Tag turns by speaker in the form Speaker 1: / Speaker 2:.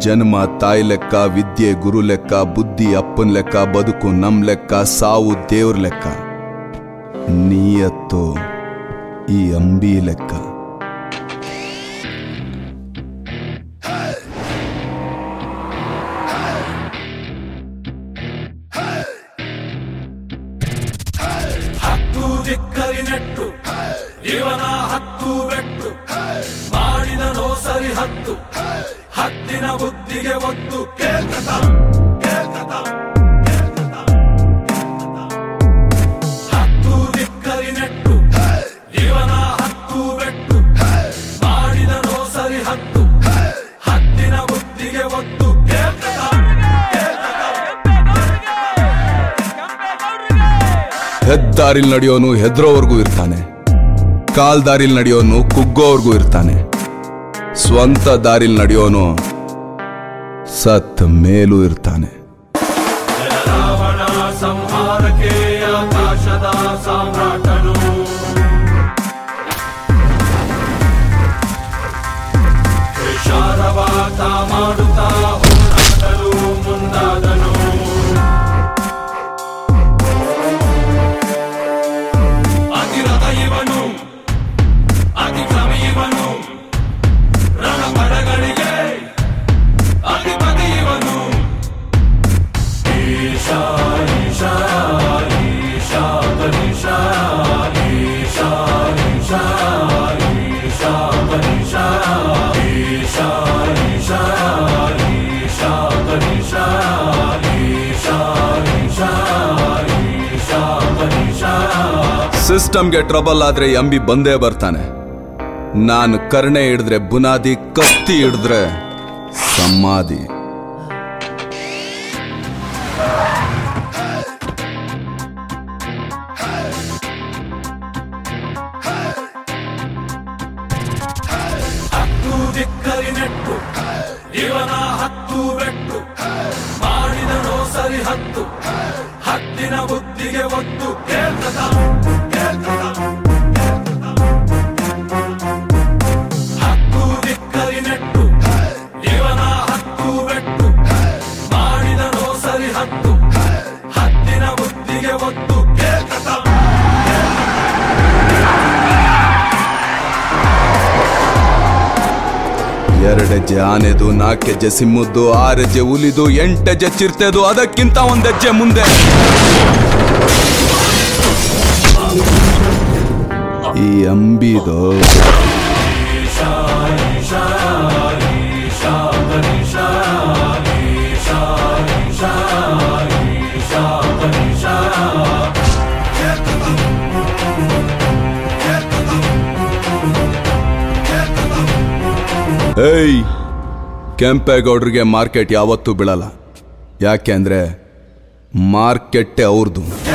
Speaker 1: ಜನ್ಮ ತಾಯಿ ಲೆಕ್ಕ ವಿದ್ಯೆ ಗುರು ಲೆಕ್ಕ ಬುದ್ಧಿ ಅಪ್ಪನ್ ಲೆಕ್ಕ ಬದುಕು ನಮ್ ಲೆಕ್ಕ ಸಾವು ದೇವ್ರ ಲೆಕ್ಕ ನೀಯತ್ತು ಈ ಅಂಬಿ ಲೆಕ್ಕ
Speaker 2: ಹತ್ತು ದಿಕ್ಕರಿನೆಟ್ಟು ಇವನ ಹತ್ತು ಬೆಟ್ಟು ಮಾಡಿದನೋ ಸರಿ ಹತ್ತು ಹತ್ತಿನ ಬುದ್ಧಿಗೆ ಒತ್ತು ಕೇಳ್ಕತ ಕೇಳ್ಕತ ಕೇಳ್ಕತ, ಕೇಳ್ಕತ. ಹತ್ತು ದಿಕ್ಕರಿನೆಟ್ಟು ಇವನ ಹತ್ತು ಬೆಟ್ಟು ಮಾಡಿದನೋ ಸರಿ ಹತ್ತು ಹತ್ತಿನ ಬುದ್ಧಿಗೆ ಒತ್ತು ಕೇಳ್ಕತ
Speaker 1: ಹೆದ್ದಾರಿಲ್ ನಡೆಯೋನು ಹೆದ್ರೋವರೆಗೂ ಇರ್ತಾನೆ ಕಾಲ್ ದಾರಿಲ್ ನಡೆಯೋನು ಕುಗ್ಗೋವರೆಗೂ ಇರ್ತಾನೆ ಸ್ವಂತ ದಾರಿಲ್ ನಡೆಯೋನು ಸತ್ ಮೇಲೂ ಇರ್ತಾನೆ
Speaker 2: ರಾವಣ ಸಂಹಾರಕ್ಕೆ ಆಕಾಶದ ಸಾಮ್ರಾಟನು ವಿಶಾಲವಾದ ಮಾಡುತ್ತಾ ಹೋರಾಡಲು ಮುಂದಾದನು ಅತಿರಥ ಇವನು ಅತಿಕ್ರಮಿ ಇವನು ರಣಪಡಗಳಿಗೆ ಅಧಿಪತಿ ಇವನು ಈಶಾ ಈಶಾ ಈಶಾ ಬನಿಶಾ ಈಶಾ ಈಶಾ ಈಶಾ ಬನಿಶಾ ಈಶಾ ಈಶಾ ಈಶಾ ಬನಿಶಾ ಈಶಾ ಈಶಾ ಈಶಾ ಬನಿಶಾ
Speaker 1: ಸಿಸ್ಟಮ್ಗೆ ಟ್ರಬಲ್ ಆದ್ರೆ ಈ ಅಂಬಿ ಬಂದೇ ಬರ್ತಾನೆ ನಾನು ಕರ್ಣೆ ಹಿಡಿದ್ರೆ ಬುನಾದಿ ಕತ್ತಿ ಹಿಡಿದ್ರೆ ಸಮಾಧಿ
Speaker 2: ಹತ್ತು ದಿಕ್ಕರಿನೆಟ್ಟು ಇವನ ಹತ್ತು ಬೆಟ್ಟು ಮಾಡಿದನೋ ಸರಿ ಹತ್ತು ಹತ್ತಿನ ಬುದ್ಧಿಗೆ ಒತ್ತು ಕೇಳ್ಕತ ಕೇಳ್ಕತ ಹತ್ತು ದಿಕ್ಕರಿನೆಟ್ಟು ಇವನ ಹತ್ತು ಬೆಟ್ಟು ಮಾಡಿದನೋ ಸರಿ ಹತ್ತು ಹತ್ತಿನ ಬುದ್ಧಿಗೆ ಒತ್ತು ಕೇಳ್ಕತ
Speaker 1: ಎರಡೆಜ್ಜೆ ಆನೆದು ನಾಲ್ಕೆಜ್ಜೆ ಸಿಮ್ಮದ್ದು ಆರೆಜ್ಜೆ ಹುಲಿದು ಎಂಟೆಜ್ಜೆ ಚಿರ್ತೆದು ಅದಕ್ಕಿಂತ ಒಂದೆಜ್ಜೆ ಮುಂದೆ ಈ ಅಂಬಿದು
Speaker 2: ಈಶಾ ಈಶಾ ಈಶಾ ಬನಿಶಾ ಈಶಾ ಈಶಾ ಈಶಾ ಬನಿಶಾ
Speaker 1: ಏಯ್ ಕೆಂಪೇಗೌಡ್ರಿಗೆ ಮಾರ್ಕೆಟ್ ಯಾವತ್ತೂ ಬೀಳಲ್ಲ ಯಾಕೆ ಅಂದ್ರೆ ಮಾರ್ಕೆಟ್ಟೆ ಅವ್ರದ್ದು